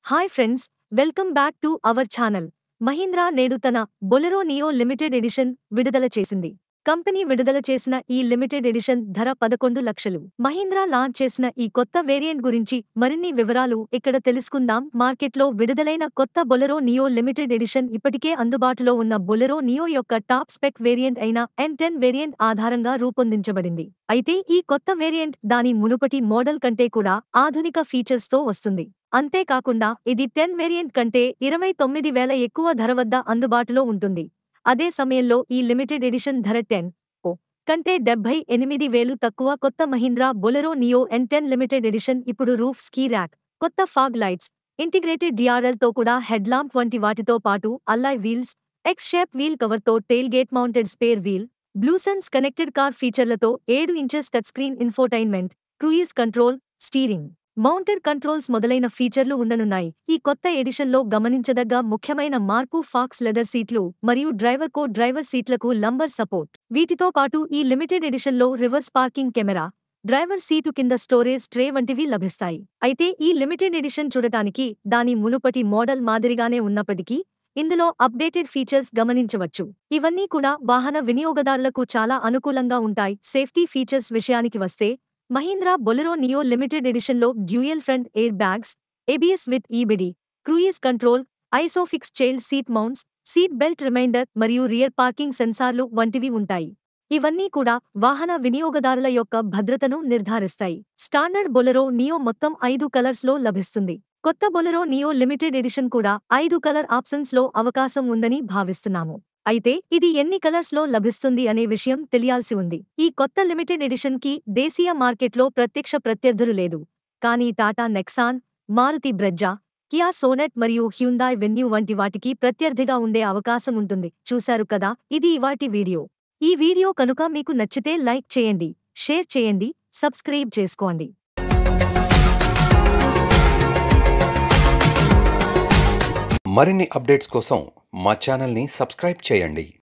hi friends welcome back to our channel Mahindra నేడు తన Bolero Neo limited edition విడుదల చేసింది కంపెనీ విడుదల చేసిన ఈ లిమిటెడ్ ఎడిషన్ ధర పదకొండు లక్షలు మహీంద్రా లాంచ్ చేసిన ఈ కొత్త వేరియంట్ గురించి మరిన్ని వివరాలు ఇక్కడ తెలుసుకుందాం మార్కెట్లో విడుదలైన కొత్త బొలెరో నియో లిమిటెడ్ ఎడిషన్ ఇప్పటికే అందుబాటులో ఉన్న బొలెరో నియో యొక్క టాప్ స్పెక్ వేరియంట్ అయిన ఎన్ టెన్ వేరియంట్ ఆధారంగా రూపొందించబడింది అయితే ఈ కొత్త వేరియంట్ దాని మునుపటి మోడల్ కంటే కూడా ఆధునిక ఫీచర్స్తో వస్తుంది అంతేకాకుండా ఇది టెన్ వేరియంట్ కంటే ఇరవై తొమ్మిది వేల ఎక్కువ ధర వద్ద అందుబాటులో ఉంటుంది అదే సమయంలో ఈ లిమిటెడ్ ఎడిషన్ ధర టెన్ ఓ కంటే డెబ్బై ఎనిమిది వేలు తక్కువ కొత్త Mahindra Bolero Neo N ten limited edition ఇప్పుడు రూఫ్ స్కీ ర్యాక్ కొత్త ఫాగ్ లైట్స్ ఇంటిగ్రేటెడ్ డిఆర్ఎల్ తో కూడా హెడ్ లాంప్ వంటి వాటితో పాటు alloy wheels X shape wheel కవర్తో tailgate mounted spare wheel BlueSense connected car ఫీచర్లతో ఏడు inches touch screen infotainment cruise control steering mounted controls మొదలైన ఫీచర్లు ఉండనున్నాయి ఈ కొత్త ఎడిషన్లో గమనించదగ్గ ముఖ్యమైన మార్పు ఫాక్స్ లెదర్ సీట్లు మరియు డ్రైవర్ కో డ్రైవర్ సీట్లకు లంబర్ సపోర్ట్ వీటితో పాటు ఈ లిమిటెడ్ ఎడిషన్లో reverse parking camera driver seat కింద స్టోరేజ్ ట్రే వంటివి లభిస్తాయి అయితే ఈ లిమిటెడ్ ఎడిషన్ చూడటానికి దాని మునుపటి మోడల్ మాదిరిగానే ఉన్నప్పటికీ ఇందులో అప్డేటెడ్ ఫీచర్స్ గమనించవచ్చు ఇవన్నీ కూడా వాహన వినియోగదారులకు చాలా అనుకూలంగా ఉంటాయి సేఫ్టీ ఫీచర్స్ విషయానికి వస్తే మహీంద్రా బొలెరో నియో లిమిటెడ్ ఎడిషన్లో dual front airbags ABS with EBD cruise control ISOFIX child seat mounts seat belt reminder మరియు రియర్ పార్కింగ్ సెన్సార్లు వంటివి ఉంటాయి ఇవన్నీ కూడా వాహన వినియోగదారుల యొక్క భద్రతను నిర్ధారిస్తాయి స్టాండర్డ్ బొలెరో నియో మొత్తం ఐదు కలర్స్లో లభిస్తుంది కొత్త బొలెరో నియో లిమిటెడ్ ఎడిషన్ కూడా ఐదు కలర్ ఆప్షన్స్లో అవకాశం ఉందని భావిస్తున్నాము అయితే ఇది ఎన్ని కలర్స్ లో లభిస్తుంది అనే విషయం తెలియాల్సి ఉంది ఈ కొత్త లిమిటెడ్ ఎడిషన్ కి దేశీయ మార్కెట్లో ప్రత్యక్ష ప్రత్యర్థులు లేదు కానీ Tata Nexon Maruti Brezza Kia Sonet మరియు హ్యుందాయ్ వెన్యూ వంటి వాటికి ప్రత్యర్థిగా ఉండే అవకాశం ఉంటుంది చూశారు కదా ఇది ఇవాటి వీడియో ఈ వీడియో కనుక మీకు నచ్చితే లైక్ చేయండి షేర్ చేయండి సబ్స్క్రైబ్ చేసుకోండి మరిన్ని అప్డేట్స్ కోసం మా ఛానల్ని సబ్స్క్రైబ్ చేయండి